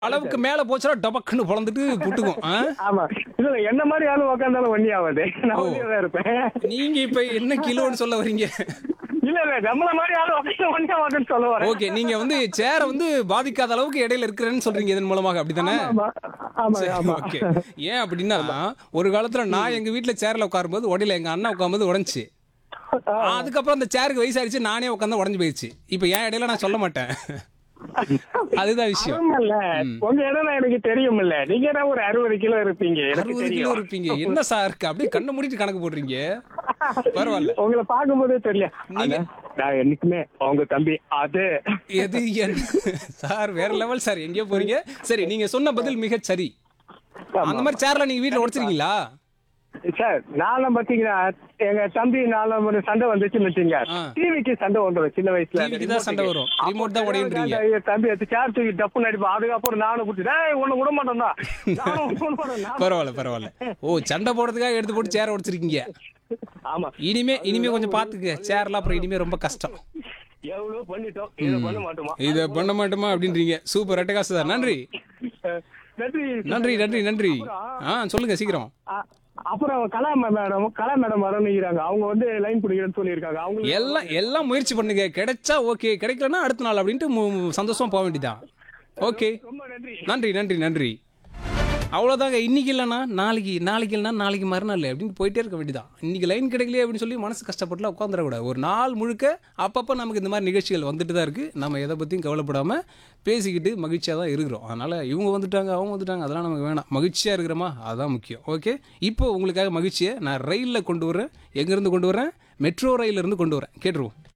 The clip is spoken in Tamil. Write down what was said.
அளவுக்கு மேல போச்சுன்னா டபக்குன்னு பொழந்துட்டு புட்டுக்கும் ஆ? ஆமா இல்ல இல்ல, என்ன மாதிரி ஆளு உக்காந்தாலும் ஒண்ணி ஆகாது நான் ஒண்ணியா தான் இருப்பேன் நீங்க இப்ப என்ன கிலோன்னு சொல்ல வர்றீங்க இல்ல இல்ல நம்மள மாதிரி ஆளு உட்காந்து ஒண்ணி ஆகாதுன்னு சொல்ல வரேன் ஓகே நீங்க வந்து சேரை வந்து பாதிக்காத அளவுக்கு இடையில இருக்கிறேன்னு சொல்றீங்க இதன் மூலமாக அப்படித்தானே ஆமா ஆமா ஆமா ஓகே ஏன் அப்படின்னா ஒரு காலத்துல நான் எங்க வீட்ல சேர்ல உட்காரும்போது உடையில எங்க அண்ணா உட்காரும்போது உடஞ்சி அதுக்கப்புறம் அந்த சேருக்கு வயசாயிருச்சு நானே உட்காந்து உடஞ்சு போயிடுச்சு இப்போ என் இடையில நான் சொல்ல மாட்டேன் அதுதான் விஷயம் ஆமால்ல உங்க இடம் எனக்கு தெரியும்ல நீங்க தான் ஒரு அறுபது கிலோ இருப்பீங்க எனக்கு அறுபது கிலோ தெரியும் இருப்பீங்க என்ன சார் இருக்கு அப்படியே கண்ணை மூடிட்டு கணக்கு போடுறீங்க பரவாயில்ல உங்களை பார்க்கும்போதே தெரியல நீங்க- அண்ணா, நான் என்னைக்குமே உங்க தம்பி அது எது என்ன சார் வேற லெவல் சார் எங்கேயோ போறீங்க சரி நீங்க சொன்ன பதில் மிக சரி அந்த மாதிரி சேர்ல நீங்க வீட்ல உடைச்சிருக்கீங்களா சார் நானும் பாத்தீங்கன்னா எங்க தம்பி நானும் ஒரு சண்டை வந்துச்சுன்னு வச்சுங்க ஆ. டிவிக்கு சண்டை வந்துடும் சின்ன வயசுல டிவிக்கு தான் சண்டை வரும். ரிமோட் தான் உடையுன்றீங்க. என் தம்பி எடுத்து சேர் தூக்கி டப்புன்னு அடிப்பா அதுக்கப்புறம் நானும் குட்டி டேய் உன்னை விட மாட்டேன் தான் நானும் விட மாட்டேன் நான் பரவாயில்ல பரவாயில்ல ஓ சண்டை போடுறதுக்காக எடுத்து போட்டு சேர உடைச்சிருக்கீங்க ஆமா இனிமே இனிமே கொஞ்சம் பாத்துக்க சேர்லாம் அப்புறம் இனிமே ரொம்ப கஷ்டம் எவ்வளவு பண்ணிட்டோம் இதை பண்ண மாட்டோமா இத பண்ண மாட்டோமா அப்படின்றீங்க சூப்பர் அட்டகாசு சார் நன்றி அஹ், நன்றி நன்றி நன்றி நன்றி ஆ சொல்லுங்க சீக்கிரம் அ- அப்புறம் கலா மேடம் கலா மேடம் வரணுங்கிறாங்க அவங்க வந்து லைன் பிடிக்கிறேன்னு சொல்லியிருக்காங்க அவங்க எல்லாம் எல்லாம் முயற்சி பண்ணுங்க கிடைச்சா ஓகே கிடைக்கலன்னா அடுத்த நாள் அப்படின்ட்டு மு- மு- சந்தோஷமா போக வேண்டியதான் ஓகே ரொம்ப நன்றி நன்றி நன்றி நன்றி அவ்வளோதாங்க இன்னைக்கு இல்லைன்னா நாளைக்கு நாளைக்கு இல்லைனா நாளைக்கு மறுநாள் அப்படின்னு போயிட்டே இருக்க வேண்டியதான் இன்னைக்கு லைன் கிடைக்கலையே அப்படின்னு சொல்லி மனசு கஷ்டப்பட்டுலாம் உட்காந்துடக்கூடாது ஒரு நாள் முழுக்க அப்பப்போ நமக்கு இந்த மாதிரி நிகழ்ச்சிகள் வந்துட்டு தான் இருக்குது நம்ம எதை பற்றியும் கவலைப்படாமல் பேசிக்கிட்டு மகிழ்ச்சியாக தான் இருக்கிறோம் அதனால் இவங்க வந்துட்டாங்க அவங்க வந்துட்டாங்க அதெல்லாம் நமக்கு வேணாம் மகிழ்ச்சியாக இருக்கிறோமா அதுதான் முக்கியம் ஓகே இப்போ உங்களுக்காக மகிழ்ச்சியை நான் ரயிலில் கொண்டு வரேன் எங்கேருந்து கொண்டு வரேன் மெட்ரோ ரயிலிருந்து கொண்டு வரேன் கேட்டுருவோம்